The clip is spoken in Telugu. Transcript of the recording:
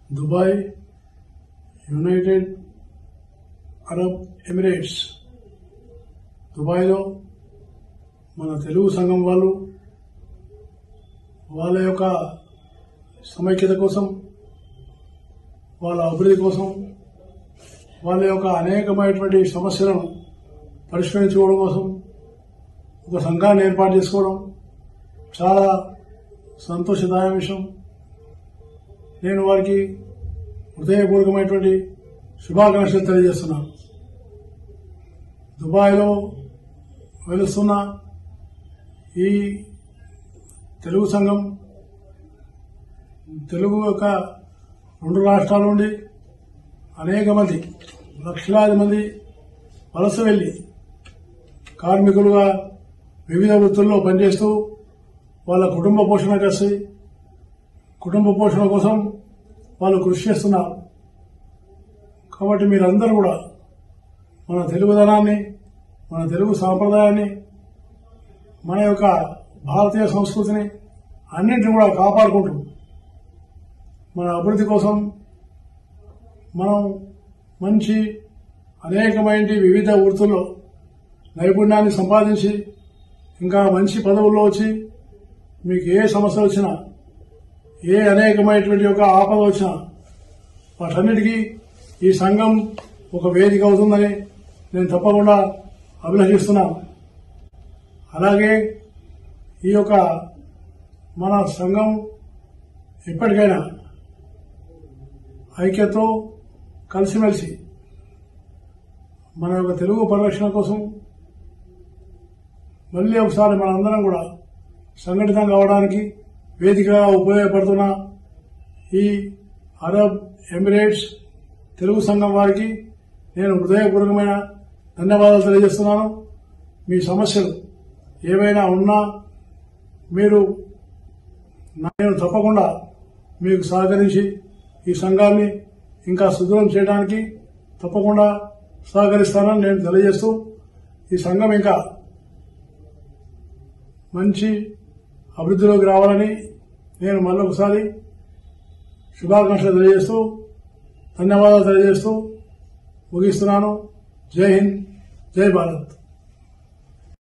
దుబాయ్ యునైటెడ్ అరబ్ ఎమిరేట్స్ దుబాయ్లో మన తెలుగు సంఘం వాళ్ళు వాళ్ళ యొక్క సమైక్యత కోసం వాళ్ళ అభివృద్ధి కోసం వాళ్ళ యొక్క అనేకమైనటువంటి సమస్యలను పరిష్కరించుకోవడం కోసం ఒక సంఘాన్ని ఏర్పాటు చేసుకోవడం చాలా సంతోషదాయక విషయం నేను వారికి హృదయపూర్వకమైనటువంటి శుభాకాంక్షలు తెలియజేస్తున్నాను దుబాయ్లో వెలుస్తున్న ఈ తెలుగు సంఘం తెలుగు యొక్క రెండు రాష్ట్రాల నుండి అనేక మంది లక్షలాది మంది వలస వెళ్లి కార్మికులుగా వివిధ వృత్తుల్లో పనిచేస్తూ వాళ్ళ కుటుంబ పోషణ కలిసి కుటుంబ పోషణ కోసం వాళ్ళు కృషి చేస్తున్నారు కాబట్టి మీరందరూ కూడా మన తెలుగుదనాన్ని మన తెలుగు సాంప్రదాయాన్ని మన యొక్క భారతీయ సంస్కృతిని అన్నింటిని కూడా కాపాడుకుంటూ మన అభివృద్ధి కోసం మనం మంచి అనేకమైన వివిధ వృత్తుల్లో నైపుణ్యాన్ని సంపాదించి ఇంకా మంచి పదవుల్లో వచ్చి మీకు ఏ సమస్య వచ్చినా ఏ అనేకమైనటువంటి యొక్క ఆపద వచ్చినా వాటన్నిటికీ ఈ సంఘం ఒక వేదిక అవుతుందని నేను తప్పకుండా అభిలషిస్తున్నాను అలాగే ఈ యొక్క మన సంఘం ఎప్పటికైనా ఐక్యతో కలిసిమెలిసి మన యొక్క తెలుగు పరిరక్షణ కోసం మళ్ళీ ఒకసారి మనందరం కూడా సంఘటితం కావడానికి వేదికగా ఉపయోగపడుతున్న ఈ అరబ్ ఎమిరేట్స్ తెలుగు సంఘం వారికి నేను హృదయపూర్వకమైన ధన్యవాదాలు తెలియజేస్తున్నాను మీ సమస్యలు ఏవైనా ఉన్నా మీరు నేను తప్పకుండా మీకు సహకరించి ఈ సంఘాన్ని ఇంకా సుదృఢం చేయడానికి తప్పకుండా సహకరిస్తానని నేను తెలియజేస్తూ ఈ సంఘం ఇంకా మంచి అభివృద్ధిలోకి రావాలని నేను మళ్ళొకసారి శుభాకాంక్షలు తెలియజేస్తూ ధన్యవాదాలు తెలియజేస్తూ ముగిస్తున్నాను జై హింద్ జై భారత్